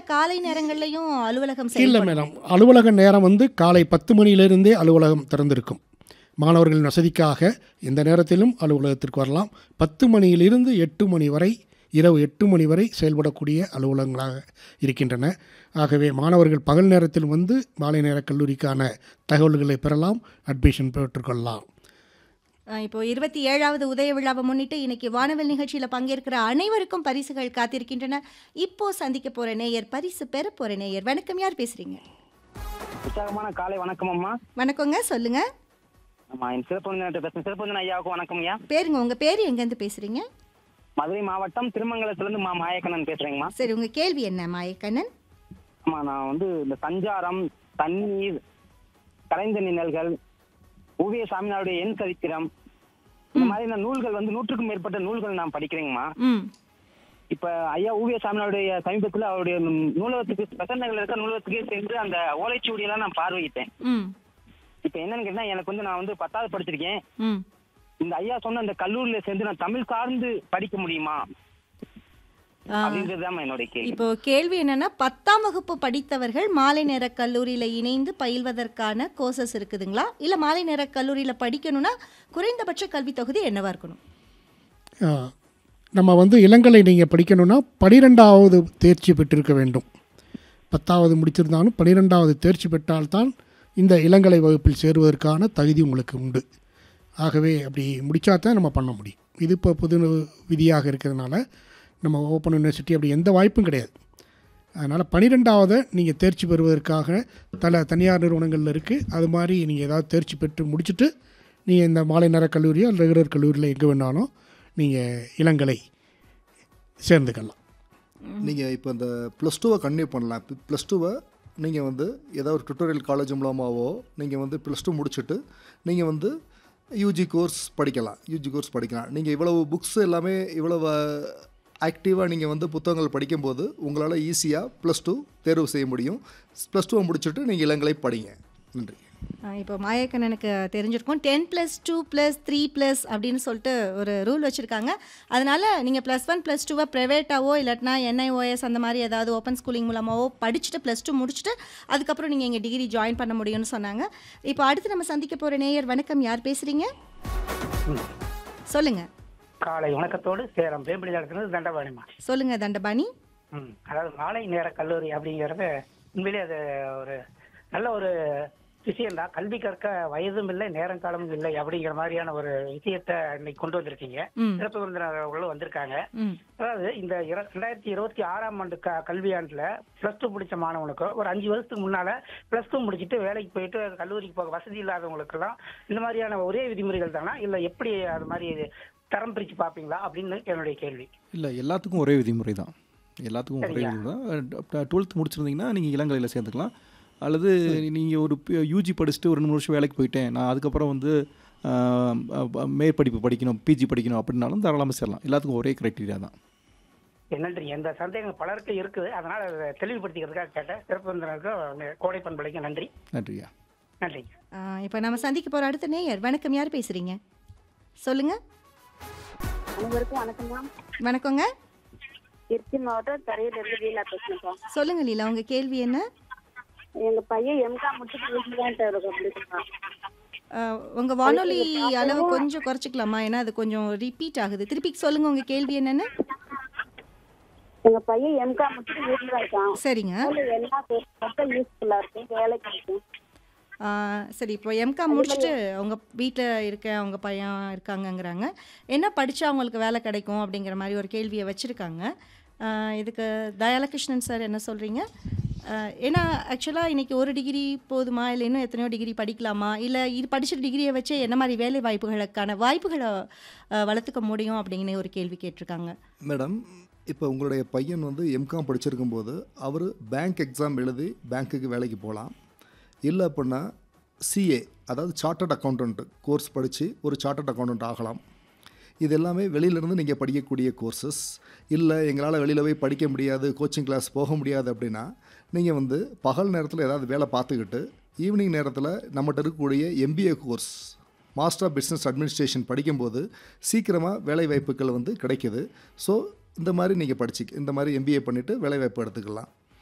காலை நேரங்கள்லயும் அலுவலகம் இல்லை செயல்படும் மேடம் அலுவலக நேரம் வந்து காலை பத்து மணியிலிருந்தே அலுவலகம் திறந்திருக்கும் மாணவர்களின் வசதிக்காக எந்த நேரத்திலும் அலுவலகத்திற்கு வரலாம் பத்து மணியிலிருந்து எட்டு மணி வரை இரவு எட்டு மணி வரை செயல்படக்கூடிய அலுவலகங்களாக இருக்கின்றன ஆகவே மாணவர்கள் பகல் நேரத்தில் வந்து மாலை நேர கல்லூரிக்கான தகவல்களை பெறலாம் அட்மிஷன் பெற்றுக்கொள்ளலாம் அஹ் இப்போ இருபத்தி ஏழாவது உதய விழாவை முன்னிட்டு இன்னைக்கு வானவில் நிகழ்ச்சியில பங்கேற்கிற அனைவருக்கும் பரிசுகள் காத்திருக்கின்றன இப்போ சந்திக்க போற நேயர் பரிசு பெற போற நேயர் வணக்கம் யார் பேசுறீங்க உற்சாகமான காலை வணக்கம் அம்மா வணக்கங்க சொல்லுங்க ஆமா என் சிறப்பு பேசுறேன் சிறப்பு ஐயாவுக்கும் வணக்கம் ஐயா பேருங்க உங்க பேர் எங்கேருந்து பேசுறீங்க மதுரை மாவட்டம் திருமங்கலத்திலிருந்து மா மாயக்கண்ணன் பேசுறேங்கம்மா சரி உங்க கேள்வி என்ன மாயக்கண்ணன் ஆமா நான் வந்து இந்த சஞ்சாரம் தண்ணீர் கலைந்த நிழல்கள் ஓவிய சாமினாருடைய எண் சரித்திரம் இந்த மாதிரி நான் நூல்கள் வந்து நூற்றுக்கும் மேற்பட்ட நூல்கள் நான் படிக்கிறேங்கம்மா ம் இப்ப ஐயா ஓவிய சாமினாருடைய சமீபத்துல அவருடைய நூலகத்துக்கு பிரசன்னங்கள் இருக்க நூலகத்துக்கே சென்று அந்த ஓலைச்சுவடியெல்லாம் நான் பார்வையிட்டேன் ம் இப்ப என்னன்னு கேட்டா எனக்கு வந்து நான் வந்து பத்தாவது படிச்சிருக்கேன் ம் இந்த ஐயா சொன்ன அந்த கல்லூரியில சேர்ந்து நான் தமிழ் சார்ந்து படிக்க முடியுமா ஆ, அப்படின்றதுதான் என்னுடைய கேள்வி இப்போ கேள்வி என்னன்னா பத்தாம் வகுப்பு படித்தவர்கள் மாலை நேர கல்லூரியில இணைந்து பயில்வதற்கான கோர்சஸ் இருக்குதுங்களா இல்ல மாலை நேர கல்லூரியில படிக்கணும்னா குறைந்தபட்ச கல்வி தொகுதி என்னவா இருக்கணும் ஆ, நம்ம வந்து இளங்கலை நீங்கள் படிக்கணும்னா பனிரெண்டாவது தேர்ச்சி பெற்றிருக்க வேண்டும் பத்தாவது முடிச்சிருந்தாலும் பனிரெண்டாவது தேர்ச்சி பெற்றால்தான் இந்த இளங்கலை வகுப்பில் சேருவதற்கான தகுதி உங்களுக்கு உண்டு ஆகவே அப்படி முடித்தா தான் நம்ம பண்ண முடியும் இது இப்போ புது விதியாக இருக்கிறதுனால நம்ம ஓப்பன் யூனிவர்சிட்டி அப்படி எந்த வாய்ப்பும் கிடையாது அதனால் பன்னிரெண்டாவதை நீங்கள் தேர்ச்சி பெறுவதற்காக தல தனியார் நிறுவனங்களில் இருக்குது அது மாதிரி நீங்கள் ஏதாவது தேர்ச்சி பெற்று முடிச்சுட்டு நீங்கள் இந்த மாலை நேர கல்லூரியோ அல்லது ரெகுலர் கல்லூரியில் எங்கே வேணாலும் நீங்கள் இளங்கலை சேர்ந்துக்கலாம் நீங்கள் இப்போ இந்த ப்ளஸ் டூவை கன்டினியூ பண்ணலாம் இப்போ ப்ளஸ் டூவை நீங்கள் வந்து ஏதாவது ஒரு டுட்டோரியல் காலேஜ் மூலமாகவோ நீங்கள் வந்து ப்ளஸ் டூ முடிச்சுட்டு நீங்கள் வந்து யூஜி கோர்ஸ் படிக்கலாம் யூஜி கோர்ஸ் படிக்கலாம் நீங்கள் இவ்வளவு புக்ஸ் எல்லாமே இவ்வளவு ஆக்டிவாக நீங்கள் வந்து புத்தகங்கள் படிக்கும்போது உங்களால் ஈஸியாக ப்ளஸ் டூ தேர்வு செய்ய முடியும் ப்ளஸ் டூவை முடிச்சுட்டு நீங்கள் இளங்கலை படிங்க நன்றி ஆ, இப்போ மாயக்கண்ணனுக்கு தெரிஞ்சிருக்கும் ten plus two plus three plus அப்படின்னு சொல்லிட்டு ஒரு ரூல் வச்சுருக்காங்க அதனால் நீங்கள் ப்ளஸ் ஒன் ப்ளஸ் டூவை ப்ரைவேட்டாவோ இல்லாட்டினா என்ஐஓஎஸ் அந்த மாதிரி ஏதாவது ஓப்பன் ஸ்கூலிங் மூலமாவோ படிச்சுட்டு ப்ளஸ் டூ முடிச்சுட்டு அதுக்கப்புறம் நீங்கள் இங்கே டிகிரி ஜாயின் பண்ண முடியும்னு சொன்னாங்க இப்போ அடுத்து நம்ம சந்திக்க போகிற நேயர் வணக்கம் யார் பேசுகிறீங்க சொல்லுங்கள் காலை வணக்கத்தோடு சேரம் வேம்படி நடத்துனது தண்டபாணிமா சொல்லுங்கள் தண்டபாணி ம் அதாவது மாலை நேர கல்லூரி அப்படிங்கிறது உண்மையிலே அது ஒரு நல்ல ஒரு விஷயம்தான் கல்வி கற்க வயதும் இல்லை நேரம் காலமும் இல்லை அப்படிங்கிற மாதிரியான ஒரு விஷயத்தை இன்னைக்கு கொண்டு வந்திருக்கீங்க ம் சிறப்பு விருந்தினர் அவர்களும் வந்திருக்காங்க ம் அதாவது இந்த இர- ரெண்டாயிரத்தி இருபத்தி ஆறாம் ஆண்டு க கல்வியாண்டுல பிளஸ் டூ முடிச்ச மாணவனுக்கு ஒரு அஞ்சு வருஷத்துக்கு முன்னால பிளஸ் டூ முடிச்சுட்டு வேலைக்கு போயிட்டு கல்லூரிக்கு போக வசதி இல்லாதவங்களுக்கெல்லாம் இந்த மாதிரியான ஒரே விதிமுறைகள் தானா இல்ல எப்படி அது மாதிரி தரம் பிரிச்சு பாப்பீங்களா அப்படின்னு என்னுடைய கேள்வி இல்லை எல்லாத்துக்கும் ஒரே விதிமுறை தான் எல்லாத்துக்கும் ஒரே சரியா. விதிமுறை தான் டுவெல்த் முடிச்சிருந்தீங்கன்னா நீங்கள் இளங்கலையில் சேர்ந்துக்கலாம் அல்லது நீங்கள் ஒரு யூஜி படிச்சுட்டு ஒரு ரெண்டு மூணு வருஷம் வேலைக்கு போயிட்டேன் நான் அதுக்கப்புறம் வந்து ஆஹ், அஹ், மேற்படிப்பு படிக்கணும் பிஜி படிக்கணும் அப்படின்னாலும் தாராளமாக சேரலாம் எல்லாத்துக்கும் ஒரே க்ரைட்டீரியா தான் நன்றி எந்த சந்தேகம் பலருக்கு இருக்குது அதனால அதை தெளிவுபடுத்திக்கிறதுக்காக கேட்டேன் சிறப்பு விருந்தினருக்கு கோடை பண்பலைக்கு நன்றி நன்றியா நன்றி இப்போ நம்ம சந்திக்க போகிற அடுத்த நேயர் வணக்கம் யார் பேசுகிறீங்க சொல்லுங்கள் அனைவருக்கும் வணக்கம்மா வணக்கங்க திருச்சி மாவட்டம் தரையில இருந்து லீலா பேசுறேன்ப்பா சொல்லுங்கள் லீலா உங்கள் கேள்வி என்ன எங்க பையன் எம்காம் முடிச்சுட்டு வீட்டுல தான் இருக்கும் அப்படிங்களா அஹ், உங்க வானொலி அளவு கொஞ்சம் குறைச்சிக்கலாமா ஏன்னா அது கொஞ்சம் ரிப்பீட் ஆகுது திருப்பி சொல்லுங்க உங்க கேள்வி என்னன்னு எங்க பையன் எம்காம் முடிச்சுட்டு வீட்டுல தான் இருக்கான் சரிங்க அதுல எல்லா பேருக்கும் யூஸ்ஃபுல்லா இருக்கும் வேலைக்கு இருக்கும் அஹ், சரி இப்போ எம்காம் முடிச்சுட்டு அவங்க வீட்டில் இருக்க அவங்க பையன் இருக்காங்கங்கிறாங்க என்ன படித்தா அவங்களுக்கு வேலை கிடைக்கும் அப்படிங்கிற மாதிரி ஒரு கேள்வியை வச்சுருக்காங்க இதுக்கு தயாலகிருஷ்ணன் சார் என்ன சொல்கிறீங்க ஏன்னா ஆக்சுவலாக இன்றைக்கி ஒரு டிகிரி போதுமா இல்லை இன்னும் எத்தனையோ டிகிரி படிக்கலாமா இல்லை இது படித்த டிகிரியை வச்சு என்ன மாதிரி வேலை வாய்ப்புகளுக்கான வாய்ப்புகளை அஹ், வளர்த்துக்க முடியும் அப்படிங்கிற ஒரு கேள்வி கேட்டிருக்காங்க மேடம் இப்போ உங்களுடைய பையன் வந்து எம்காம் படிச்சிருக்கும்போது அவர் பேங்க் எக்ஸாம் எழுதி பேங்க்குக்கு வேலைக்கு போகலாம் இல்லை அப்படின்னா சிஏ அதாவது சார்ட்டர்ட் அக்கௌண்டன்ட் கோர்ஸ் படித்து ஒரு சார்ட்டர்ட் அக்கௌண்டன்ட் ஆகலாம் இது எல்லாமே வெளியிலேருந்து நீங்கள் படிக்கக்கூடிய கோர்சஸ் இல்லை எங்களால் வெளியில் போய் படிக்க முடியாது கோச்சிங் கிளாஸ் போக முடியாது அப்படின்னா நீங்கள் வந்து பகல் நேரத்தில் ஏதாவது வேலை பார்த்துக்கிட்டு ஈவினிங் நேரத்தில் நம்மகிட்ட இருக்கக்கூடிய MBA course master of business administration படிக்கும்போது சீக்கிரமாக வேலை வாய்ப்புகள் வந்து கிடைக்குது ஸோ இந்த மாதிரி நீங்கள் படிச்சு இந்த மாதிரி எம்பிஏ பண்ணிவிட்டு வேலை வாய்ப்பு எடுத்துக்கலாம்